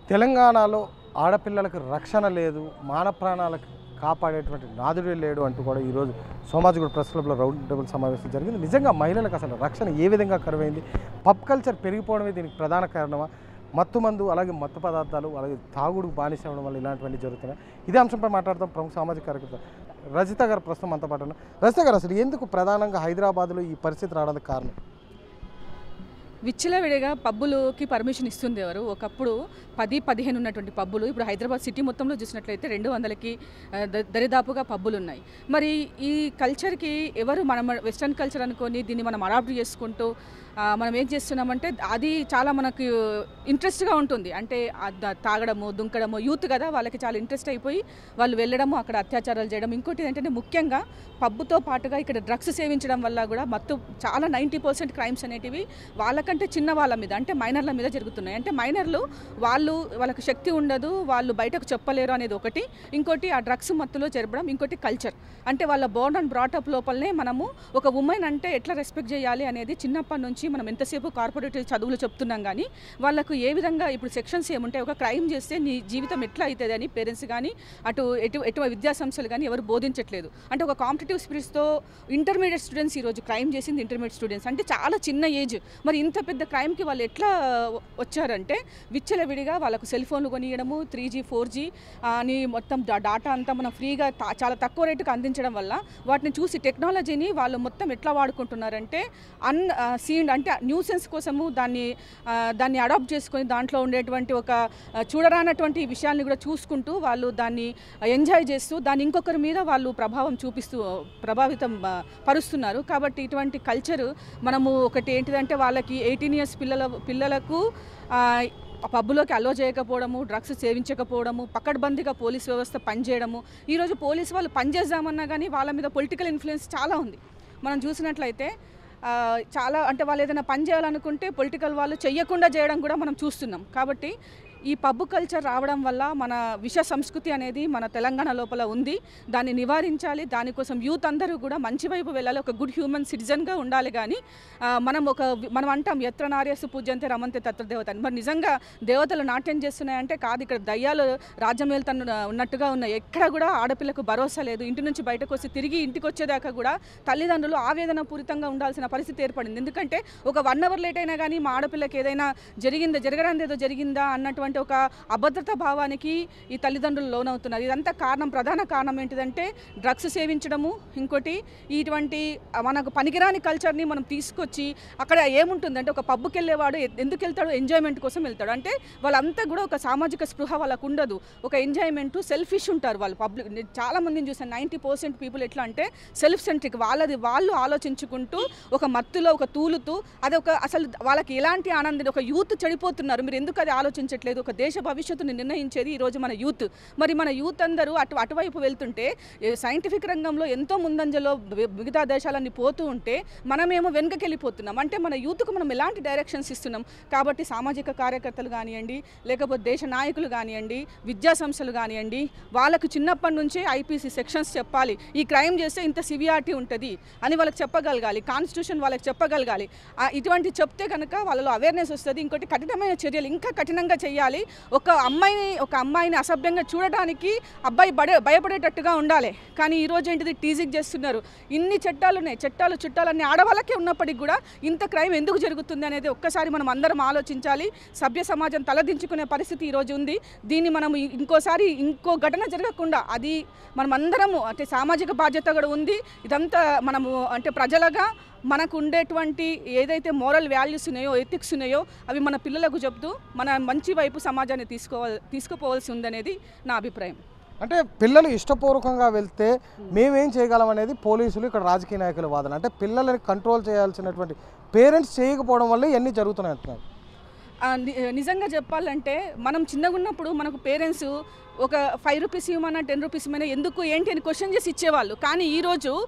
తెలంగాణలో ఆడపిల్లలకు రక్షణ లేదు మాన ప్రాణాలకు కాపాడేటువంటి నాదుడే లేడు అంటూ కూడా ఈరోజు సోమాజిగూడ ప్రెస్ క్లబ్లో రౌండ్ టేబుల్ సమావేశం జరిగింది నిజంగా మహిళలకు అసలు రక్షణ ఏ విధంగా కరువైంది పబ్ కల్చర్ పెరిగిపోవడమే దీనికి ప్రధాన కారణమా మత్తు మందు అలాగే మత్తు పదార్థాలు అలాగే తాగుడు బానిస అవ్వడం వల్ల ఇలాంటివన్నీ జరుగుతున్నాయి ఇదే అంశంపై మాట్లాడతాం ప్రముఖ సామాజిక కార్యకర్త రజిత గారు ప్రస్తుతం అంతా పాటు ఉన్నారు. రజిత గారు అసలు ఎందుకు ప్రధానంగా హైదరాబాద్లో ఈ పరిస్థితి రావడానికి కారణం విచ్చలవిడిగా పబ్బులకి పర్మిషన్ ఇస్తుంది ఎవరు ఒకప్పుడు పది పదిహేను ఉన్నటువంటి పబ్బులు ఇప్పుడు హైదరాబాద్ సిటీ మొత్తంలో చూసినట్లయితే రెండు వందలకి ఆ, ద- దరిదాపుగా పబ్బులు ఉన్నాయి మరి ఈ కల్చర్కి ఎవరు మనం వెస్ట్రన్ కల్చర్ అనుకొని దీన్ని మనం అడాప్ట్ చేసుకుంటూ ఆ, మనం ఏం చేస్తున్నామంటే అది చాలా మనకు ఇంట్రెస్ట్గా ఉంటుంది అంటే ఆ ద- తాగడము దుంకడము యూత్ కదా వాళ్ళకి చాలా ఇంట్రెస్ట్ అయిపోయి వాళ్ళు వెళ్ళడము అక్కడ అత్యాచారాలు చేయడం ఇంకోటి ఏంటంటే ముఖ్యంగా పబ్బుతో పాటుగా ఇక్కడ డ్రగ్స్ సేవించడం వల్ల కూడా మత్తు చాలా నైంటీ పర్సెంట్ క్రైమ్స్ అనేటివి వాళ్ళకంటే చిన్న వాళ్ళ మీద అంటే మైనర్ల మీద జరుగుతున్నాయి అంటే మైనర్లు వాళ్ళు వాళ్ళకి శక్తి ఉండదు వాళ్ళు బయటకు చెప్పలేరు అనేది ఒకటి ఇంకోటి ఆ డ్రగ్స్ మత్తులో జరపడం ఇంకోటి కల్చర్ అంటే వాళ్ళ బోర్న్ అండ్ బ్రాటప్ లోపలనే మనము ఒక ఉమెన్ అంటే ఎట్లా రెస్పెక్ట్ చేయాలి అనేది చిన్నప్పటి నుంచి మనం ఎంతసేపు కార్పొరేటివ్ చదువులు చెప్తున్నాం కానీ వాళ్ళకు ఏ విధంగా ఇప్పుడు సెక్షన్స్ ఏముంటాయి ఒక క్రైమ్ చేస్తే నీ జీవితం ఎట్లా అవుతుంది అని పేరెంట్స్ కానీ అటు ఎటు ఎటు విద్యా సంస్థలు కానీ ఎవరు బోధించట్లేదు అంటే ఒక కాంపిటేటివ్ స్పిరిట్స్తో ఇంటర్మీడియట్ స్టూడెంట్స్ ఈరోజు క్రైమ్ చేసింది ఇంటర్మీడియట్ స్టూడెంట్స్ అంటే చాలా చిన్న ఏజ్ మరి ఇంత పెద్ద క్రైమ్కి వాళ్ళు ఎట్లా వచ్చారంటే విచ్చలవిడిగా వాళ్ళకు సెల్ ఫోన్లు కొనియడము త్రీ జీ ఫోర్ జీ అని మొత్తం డా- డాటా అంతా మనం ఫ్రీగా తా- చాలా తక్కువ రేటుకి అందించడం వల్ల వాటిని చూసి టెక్నాలజీని వాళ్ళు మొత్తం ఎట్లా వాడుకుంటున్నారంటే అన్ సీన్ అంటే న్యూసెన్స్ కోసము దాన్ని ఆ, దాన్ని అడాప్ట్ చేసుకొని దాంట్లో ఉండేటువంటి ఒక ఆ, చూడరానటువంటి విషయాల్ని కూడా చూసుకుంటూ వాళ్ళు దాన్ని ఎంజాయ్ చేస్తూ దాన్ని ఇంకొకరి మీద వాళ్ళు ప్రభావం చూపిస్తూ ప్రభావితం ఆ, పరుస్తున్నారు కాబట్టి ఇటువంటి కల్చరు మనము ఒకటి ఏంటిదంటే వాళ్ళకి ఎయిటీన్ ఇయర్స్ పిల్లల పిల్లలకు ఆ, పబ్బులోకి అలో చేయకపోవడము డ్రగ్స్ సేవించకపోవడము పకడ్బందీగా పోలీస్ వ్యవస్థ పనిచేయడము ఈరోజు పోలీసు వాళ్ళు పనిచేద్దామన్నా కానీ వాళ్ళ మీద పొలిటికల్ ఇన్ఫ్లుయెన్స్ చాలా ఉంది మనం చూసినట్లయితే ఆ, చాలా అంటే వాళ్ళు ఏదైనా పని చేయాలనుకుంటే పొలిటికల్ వాళ్ళు చెయ్యకుండా చేయడం కూడా మనం చూస్తున్నాం కాబట్టి ఈ పబ్బు కల్చర్ రావడం వల్ల మన విష సంస్కృతి అనేది మన తెలంగాణ లోపల ఉంది దాన్ని నివారించాలి దానికోసం యూత్ అందరూ కూడా మంచి వైపు వెళ్ళాలి ఒక గుడ్ హ్యూమన్ సిటిజన్గా ఉండాలి కానీ ఆ, మనం ఒక మనం అంటాం ఎత్ర నార్యస్సు పూజ్యంతే రమంతే తత్ర దేవత అని మరి నిజంగా దేవతలు నాట్యం చేస్తున్నాయంటే కాదు ఇక్కడ దయ్యాలు రాజ్యం వెళ్తున్న ఉన్నట్టుగా ఉన్నాయి ఎక్కడ కూడా ఆడపిల్లకు భరోసా లేదు ఇంటి నుంచి బయటకు వచ్చి తిరిగి ఇంటికి వచ్చేదాకా కూడా తల్లిదండ్రులు ఆవేదన పూరితంగా ఉండాల్సిన పరిస్థితి ఏర్పడింది ఎందుకంటే ఒక వన్ అవర్ లేట్ అయినా కానీ మా ఆడపిల్లకి ఏదైనా జరిగిందా జరగడానికి ఏదో జరిగిందా అన్నటువంటి ఒక అభద్రతా భావానికి ఈ తల్లిదండ్రులు లోనవుతున్నారు ఇదంతా కారణం ప్రధాన కారణం ఏంటిదంటే డ్రగ్స్ సేవించడము ఇంకోటి ఇటువంటి మనకు పనికిరాని కల్చర్ని మనం తీసుకొచ్చి అక్కడ ఏముంటుందంటే ఒక పబ్కి వెళ్ళేవాడు ఎ- ఎందుకు వెళ్తాడు ఎంజాయ్మెంట్ కోసం వెళ్తాడు అంటే వాళ్ళంతా కూడా ఒక సామాజిక స్పృహ వాళ్ళకు ఉండదు ఒక ఎంజాయ్మెంట్ సెల్ఫిష్ ఉంటారు వాళ్ళు పబ్లిక్ నేను చాలా మందిని చూసాను నైంటీ పర్సెంట్ పీపుల్ ఎట్లా అంటే సెల్ఫ్ సెంట్రిక్ వాళ్ళది వాళ్ళు ఆలోచించుకుంటూ ఒక మత్తులో ఒక తూలుతూ అది ఒక అసలు వాళ్ళకి ఎలాంటి ఆనందం ఒక యూత్ చెడిపోతున్నారు మీరు ఎందుకు అది ఆలోచించట్లేదు ఒక దేశ భవిష్యత్తుని నిర్ణయించేది ఈరోజు మన యూత్ మరి మన యూత్ అందరూ అటు అటువైపు వెళ్తుంటే సైంటిఫిక్ రంగంలో ఎంతో ముందంజలో వి- మిగతా దేశాలన్నీ పోతూ ఉంటే మనమేమో వెనుకకి వెళ్ళిపోతున్నాం అంటే మన యూత్కు మనం ఎలాంటి డైరెక్షన్స్ ఇస్తున్నాం కాబట్టి సామాజిక కార్యకర్తలు కానివ్వండి లేకపోతే దేశ నాయకులు కానివ్వండి విద్యా సంస్థలు కానివ్వండి వాళ్ళకు చిన్నప్పటి నుంచే ఐపీసీ సెక్షన్స్ చెప్పాలి ఈ క్రైమ్ చేస్తే ఇంత సివియారిటీ ఉంటుంది అని వాళ్ళకి చెప్పగలగాలి కాన్స్టిట్యూషన్ వాళ్ళకి చెప్పగలగాలి ఆ, ఇటువంటి చెప్తే కనుక వాళ్ళలో అవేర్నెస్ వస్తుంది ఇంకోటి కఠినమైన చర్యలు ఇంకా కఠినంగా చేయాలి ఒక అమ్మాయిని ఒక అమ్మాయిని అసభ్యంగా చూడడానికి అబ్బాయి బడే భయపడేటట్టుగా ఉండాలి కానీ ఈ రోజు ఏంటిది టీజింగ్ చేస్తున్నారు ఇన్ని చట్టాలు ఉన్నాయి చట్టాలు చుట్టాలన్నీ ఆడవాళ్ళకే ఉన్నప్పటికీ కూడా ఇంత క్రైమ్ ఎందుకు జరుగుతుంది అనేది ఒక్కసారి మనం అందరం ఆలోచించాలి సభ్య సమాజం తలదించుకునే పరిస్థితి ఈరోజు ఉంది దీన్ని మనం ఇ- ఇంకోసారి ఇంకో ఘటన జరగకుండా అది మనం అందరము అంటే సామాజిక బాధ్యత కూడా ఉంది ఇదంతా మనము అంటే ప్రజలుగా మనకు ఉండేటువంటి ఏదైతే మోరల్ వాల్యూస్ ఉన్నాయో ఎథిక్స్ ఉన్నాయో అవి మన పిల్లలకు చెప్తూ మన మంచి వైపు సమాజాన్ని తీసుకోవాలి తీసుకుపోవాల్సి ఉందనేది నా అభిప్రాయం అంటే పిల్లలు ఇష్టపూర్వకంగా వెళ్తే మేమేం చేయగలం అనేది పోలీసులు ఇక్కడ రాజకీయ నాయకుల వాదన అంటే పిల్లలని కంట్రోల్ చేయాల్సినటువంటి పేరెంట్స్ చేయకపోవడం వల్ల ఇవన్నీ జరుగుతున్నాయి అంటున్నారు ఆ, ని- నిజంగా చెప్పాలంటే మనం చిన్నగా ఉన్నప్పుడు మనకు పేరెంట్స్ ఒక ఫైవ్ రూపీస్ ఇవ్వమన్నా టెన్ రూపీస్ ఇవ్వమన్నా ఎందుకు ఏంటి అని క్వశ్చన్ చేసి ఇచ్చేవాళ్ళు కానీ ఈరోజు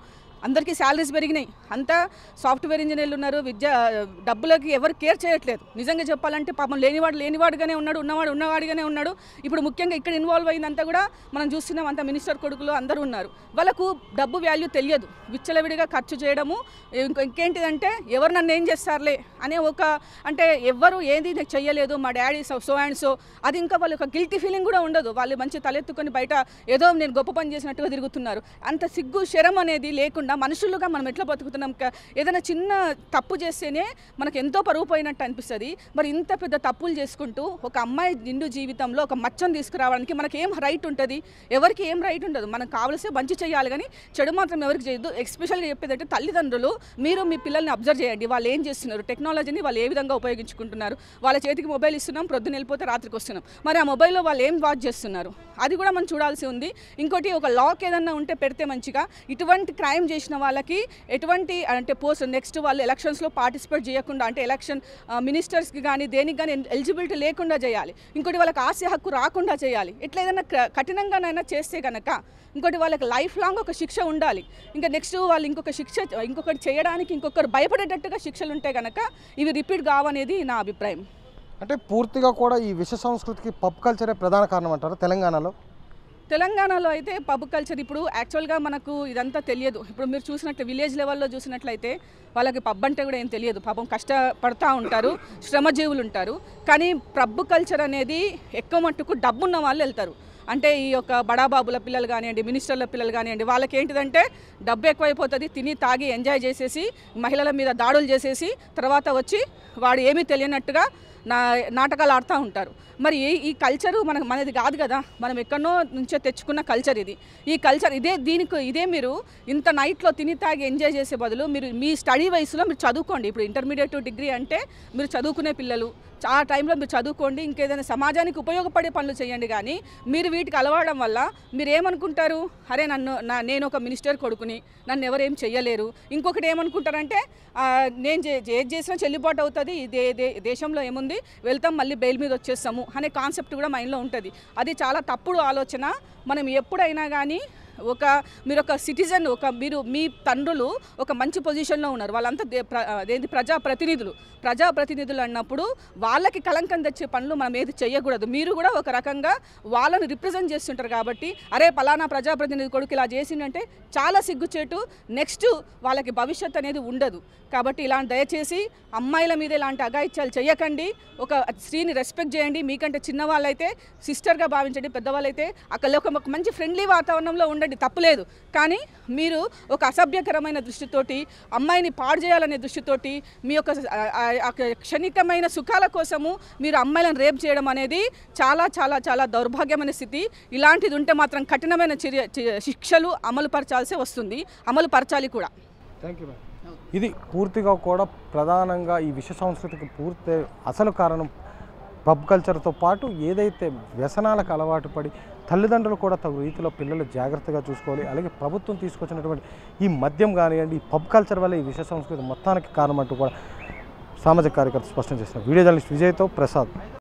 అందరికీ శాలరీస్ పెరిగినాయి అంతా సాఫ్ట్వేర్ ఇంజనీర్లు ఉన్నారు విద్య డబ్బులకి ఎవరు కేర్ చేయట్లేదు నిజంగా చెప్పాలంటే పాపం లేనివాడు లేనివాడుగానే ఉన్నాడు ఉన్నవాడు ఉన్నవాడిగానే ఉన్నాడు ఇప్పుడు ముఖ్యంగా ఇక్కడ ఇన్వాల్వ్ అయిందంతా కూడా మనం చూస్తున్నాం అంత మినిస్టర్ కొడుకులు అందరూ ఉన్నారు వాళ్ళకు డబ్బు వాల్యూ తెలియదు విచ్చలవిడిగా ఖర్చు చేయడము ఇంకో ఇంకేంటిదంటే ఎవరు నన్ను ఏం చేస్తారులే అనే ఒక అంటే ఎవ్వరు ఏది నాకు చెయ్యలేదు మా daddy so so and so అది ఇంకా వాళ్ళ ఒక గిల్టీ ఫీలింగ్ కూడా ఉండదు వాళ్ళు మంచి తలెత్తుకొని బయట ఏదో నేను గొప్ప పని చేసినట్టుగా తిరుగుతున్నారు అంత సిగ్గు శరం అనేది లేకుండా మనుషులుగా మనం ఎట్లా బతుకుతున్నాం క- ఏదైనా చిన్న తప్పు చేస్తేనే మనకు ఎంతో పరువు పోయినట్టు అనిపిస్తుంది మరి ఇంత పెద్ద తప్పులు చేసుకుంటూ ఒక అమ్మాయి నిండు జీవితంలో ఒక మచ్చను తీసుకురావడానికి మనకి ఏం రైట్ ఉంటుంది ఎవరికి ఏం రైట్ ఉండదు మనకు కావలసే మంచి చేయాలి కానీ చెడు మాత్రం ఎవరికి చేయొద్దు ఎస్పెషల్గా చెప్పేది అంటే తల్లిదండ్రులు మీరు మీ పిల్లల్ని అబ్జర్వ్ చేయండి వాళ్ళు ఏం చేస్తున్నారు టెక్నాలజీని వాళ్ళు ఏ విధంగా ఉపయోగించుకుంటున్నారు వాళ్ళ చేతికి మొబైల్ ఇస్తున్నాం ప్రొద్దున వెళ్ళిపోతే రాత్రికి వస్తున్నాం మరి ఆ మొబైల్లో వాళ్ళు ఏం వాచ్ చేస్తున్నారు అది కూడా మనం చూడాల్సి ఉంది ఇంకోటి ఒక లాక్ ఏదన్నా ఉంటే పెడితే మంచిగా ఇటువంటి క్రైమ్ చేసిన వాళ్ళకి ఎటువంటి అంటే పోస్ట్ నెక్స్ట్ వాళ్ళు ఎలక్షన్స్లో పార్టిసిపేట్ చేయకుండా అంటే ఎలక్షన్ మినిస్టర్స్కి కానీ దేనికి కానీ ఎలిజిబిలిటీ లేకుండా చేయాలి ఇంకోటి వాళ్ళకి ఆస్తి హక్కు రాకుండా చేయాలి ఎట్లా ఏదైనా క- కఠినంగానైనా చేస్తే కనుక ఇంకోటి వాళ్ళకి లైఫ్ లాంగ్ ఒక శిక్ష ఉండాలి ఇంకా నెక్స్ట్ వాళ్ళు ఇంకొక శిక్ష ఇంకొకటి చేయడానికి ఇంకొకరు భయపడేటట్టుగా శిక్షలు ఉంటే కనుక ఇవి రిపీట్ కావనేది నా అభిప్రాయం అంటే పూర్తిగా కూడా ఈ విశ్వ సంస్కృతికి పబ్ కల్చరే ప్రధాన కారణం అంటారు తెలంగాణలో తెలంగాణలో అయితే పబ్ కల్చర్ ఇప్పుడు యాక్చువల్గా మనకు ఇదంతా తెలియదు ఇప్పుడు మీరు చూసినట్లు విలేజ్ లెవెల్లో చూసినట్లయితే వాళ్ళకి పబ్ అంటే కూడా ఏం తెలియదు పాపం కష్టపడతా ఉంటారు శ్రమజీవులు ఉంటారు కానీ పబ్ కల్చర్ అనేది ఎక్కువ మట్టుకు డబ్బున్న వాళ్ళు వెళ్తారు అంటే ఈ యొక్క బడాబాబుల పిల్లలు కానివ్వండి మినిస్టర్ల పిల్లలు కానివ్వండి వాళ్ళకి ఏంటిదంటే డబ్బు ఎక్కువైపోతుంది తిని తాగి ఎంజాయ్ చేసేసి మహిళల మీద దాడులు చేసేసి తర్వాత వచ్చి వాడు ఏమీ తెలియనట్టుగా నా నాటకాలు ఆడుతూ ఉంటారు మరి ఈ ఈ కల్చరు మనకు మనది కాదు కదా మనం ఎక్కడనో నుంచో తెచ్చుకున్న కల్చర్ ఇది ఈ కల్చర్ ఇదే దీనికి ఇదే మీరు ఇంత నైట్లో తిని తాగి ఎంజాయ్ చేసే బదులు మీరు మీ స్టడీ వయసులో మీరు చదువుకోండి ఇప్పుడు ఇంటర్మీడియట్ డిగ్రీ అంటే మీరు చదువుకునే పిల్లలు ఆ టైంలో మీరు చదువుకోండి ఇంకేదైనా సమాజానికి ఉపయోగపడే పనులు చేయండి కానీ మీరు వీటికి అలవాడడం వల్ల మీరు ఏమనుకుంటారు అరే నన్ను నా నేను ఒక మినిస్టర్ కొడుకుని నన్ను ఎవరేం చెయ్యలేరు ఇంకొకటి ఏమనుకుంటారంటే ఆ, నేను చే- ఏది చేసినా చెల్లుబాటు అవుతుంది ఇదే దే- దేశంలో ఏముంది వెళ్తాం మళ్ళీ బెయిల్ మీద వచ్చేస్తాము అనే కాన్సెప్ట్ కూడా మైండ్లో ఉంటుంది అది చాలా తప్పుడు ఆలోచన మనం ఎప్పుడైనా కానీ ఒక మీరు ఒక సిటిజన్ ఒక మీరు మీ తండ్రులు ఒక మంచి పొజిషన్లో ఉన్నారు వాళ్ళంతా దే- ప్ర- అదేంటి ప్రజాప్రతినిధులు ప్రజాప్రతినిధులు అన్నప్పుడు వాళ్ళకి కలంకం తెచ్చే పనులు మనం ఏది చేయకూడదు మీరు కూడా ఒక రకంగా వాళ్ళని రిప్రజెంట్ చేస్తుంటారు కాబట్టి అరే పలానా ప్రజాప్రతినిధి కొడుకు ఇలా చేసిందంటే చాలా సిగ్గుచేటు నెక్స్ట్ వాళ్ళకి భవిష్యత్ అనేది ఉండదు కాబట్టి ఇలాంటి దయచేసి అమ్మాయిల మీద ఇలాంటి అగాయిత్యాలు చేయకండి ఒక స్త్రీని రెస్పెక్ట్ చేయండి మీకంటే చిన్నవాళ్ళైతే సిస్టర్గా భావించండి పెద్దవాళ్ళైతే అక్కడ ఒక ఒక మంచి ఫ్రెండ్లీ వాతావరణంలో ఉండండి తప్పులేదు కానీ మీరు ఒక అసభ్యకరమైన దృష్టితోటి అమ్మాయిని పాడు చేయాలనే దృష్టితోటి మీ యొక్క ఆ- ఆ- ఆ క్షణికమైన సుఖాల కోసము మీరు అమ్మాయిలను రేప్ చేయడం అనేది చాలా చాలా చాలా దౌర్భాగ్యమైన స్థితి ఇలాంటిది ఉంటే మాత్రం కఠినమైన చర్య చ- శిక్షలు అమలు పరచాల్సి వస్తుంది అమలు పరచాలి కూడా థ్యాంక్ యూ ఇది పూర్తిగా కూడా ప్రధానంగా ఈ విశ్వ సంస్కృతికి పూర్తి అసలు కారణం పబ్ కల్చర్తో పాటు ఏదైతే వ్యసనాలకు అలవాటు పడి తల్లిదండ్రులు కూడా తగు రీతిలో పిల్లలు జాగ్రత్తగా చూసుకోవాలి అలాగే ప్రభుత్వం తీసుకొచ్చినటువంటి ఈ మద్యం కానివ్వండి ఈ పబ్ కల్చర్ వల్ల ఈ విశ్వ సంస్కృతి మొత్తానికి కారణం అంటూ కూడా సామాజిక కార్యకర్త స్పష్టం చేసిన వీడియో జర్నలిస్ట్ విజయ్తో ప్రసాద్